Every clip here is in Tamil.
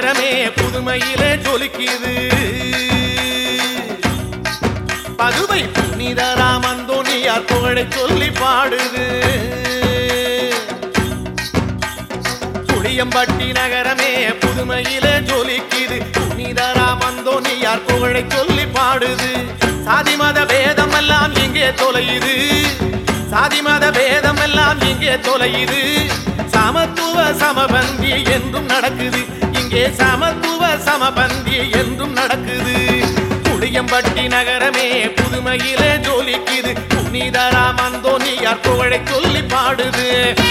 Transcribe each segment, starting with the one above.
நகரமே புதுமையிலே ஜொலிக்குது பதுவை புனிதராம் அந்தோனியார் புகழை சொல்லி பாடுது புளியம்பட்டி நகரமே புதுமையிலே ஜொலிக்குது புனிதராம் அந்தோனியார் புகழை சொல்லி பாடுது சாதி மத பேதம் எல்லாம் இங்கே தொலையுது சாதி மத பேதம் எல்லாம் இங்கே தொலையுது சமத்துவ சமபந்தி என்றும் நடக்குது இங்கே சமத்துவ சமபந்தி என்றும் நடக்குது புளியம்பட்டி நகரமே புதுமையிலே ஜொலிக்குது புனிதராம் அந்தோனியார் புகழை சொல்லி பாடுது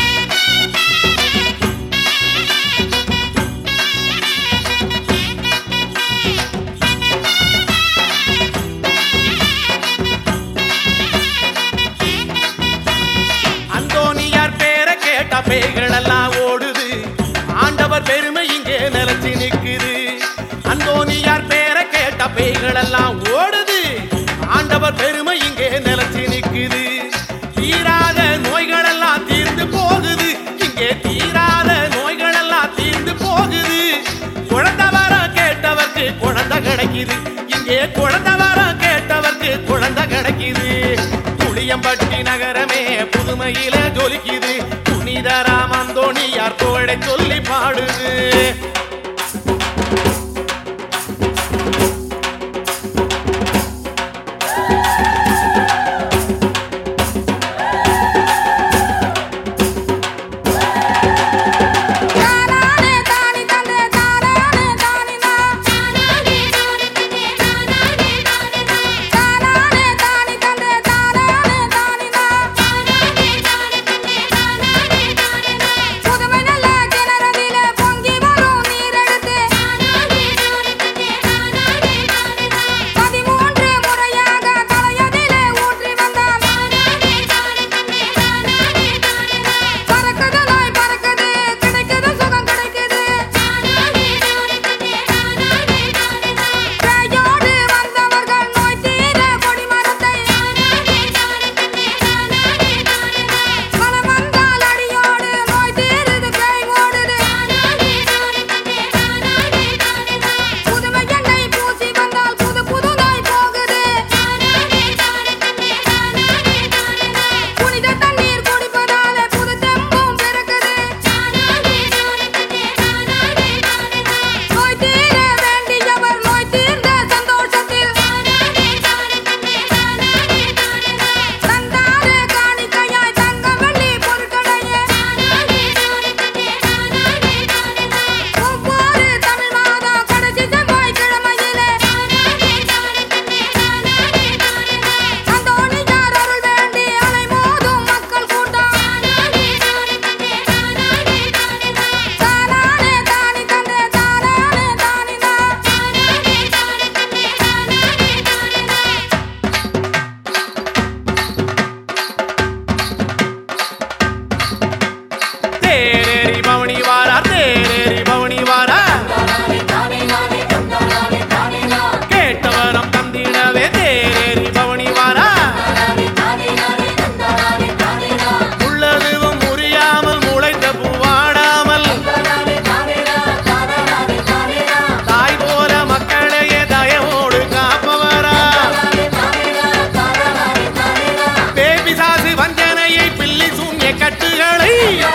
அந்தோனியார் பேரை கேட்ட பேய்கள் எல்லாம் ஓடுது ஆண்டவர் பெருமை இங்கே நிலைச்சு நிக்குது அந்தோனியார் பேரை கேட்ட பேய்கள் எல்லாம் ஓடுது ஆண்டவர் பெருமை இங்கே நிலைச்சு நிக்குது தீராத நோய்கள் எல்லாம் தீர்ந்து போகுது இங்கே தீராத நோய்கள் எல்லாம் தீர்ந்து போகுது குழந்தை வர கேட்டவர்க்கு குழந்தை கிடைக்குது இங்கே குழந்தை வர கேட்டவர்க்கு குழந்தை கிடைக்குது புளியம்பட்டி நகரமே புதுமையில ஜொலிக்குது புனிதராம் அந்தோணியார் புகழை சொல்லி பாடுது தானானே தானி தந்தே தானானே தானினா தானானே தானி தந்தே தானானே தானினா தானானே தானி தந்தே தானானே தானினா தானானே தானி தந்தே தானானே தானினா புதுமை நல்ல கிணறதிலே பொங்கி வரும் நீரெடுத்து தானானே தானி தந்தே தானானே தானினா பதிமூன்று முறையாக தலையதிலே ஊற்றி வந்தால் தானானே தானி தந்தே தானானே தானினா பறக்குது நோய் பறக்குது கிடைக்குது சுகம் கிடைக்குது தானானே தானி தந்தே தானானே தானினா பேயோடு வந்தவர்கள் நோய் தீர கொடி மரத்தை தானானே தானி தந்தே தானானே தானினா மனம் வந்தால் அடியோடு நோய் தீருது பேய் ஓடுது தானானே தானி தந்தே தானானே தானினா புதுமை எண்ணெய் பூசி வந்தால் புது புது நோய் போகுது தானானே தானி தந்தே தானானே தானினா புனித தண்ணீர் குடிப்பதாலே புது தெம்பும் பிறக்குது தானானே தானி தந்தே தானானே தானினா நோய் தீர வேண்டியவர் நோய் தீர்ந்த சந்தோஷத்தில் தானானே தானி தந்தே தானானே தானினா தந்தாரே காணிக்கையாய் தங்க வெள்ளி பொருட்களையே தானானே தானி தந்தே தானானே தானினா ஒவ்வொரு தமிழ் மாதம் கடைசி செவ்வாய் கிழமையிலே தானானே தானி தந்தே தானானே தானினா அந்தோணியார் அருள் வேண்டி அலைமோதும் மக்கள் கூட்டம் தானானே தானி தந்தே தானானே தானினா தானானே தானி தந்தே தானானே தானினா தானானே தானி தந்தே தானானே தானினா தேரேறி பவனி வாரா தேரேறி பவனி வாரா கேட்டவரம் தந்திடவே தேரேறி பவனி வாரா உள்ளதுவும் முறியாமல் முளைத்த பூவாடாமல் தாய் போல மக்களையே தயவோடு காப்பவரா பேபி சாசு வஞ்சனையை பில்லி சூன்ய கட்டுகளை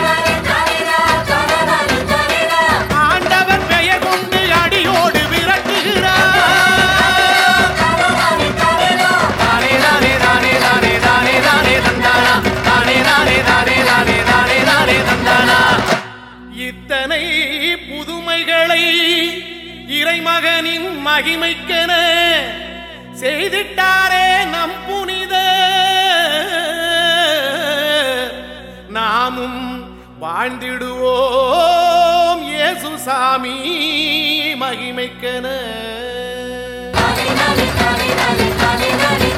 ஆண்டவர் பெயர் கொண்டு அடியோடு விரட்டுகிறார் தானே தானே தானே தானே தானே தானே தந்தானா தானே தானே தானே தானே தானே தானே தந்தானா இத்தனை புதுமைகளை இறைமகனின் மகிமைக்கென செய்திட்டாரே நம் புனித நாமும் வாழ்ந்திடுவோம் இயேசு சாமி மகிமைக்கென தானே தானே தானே தானே தானே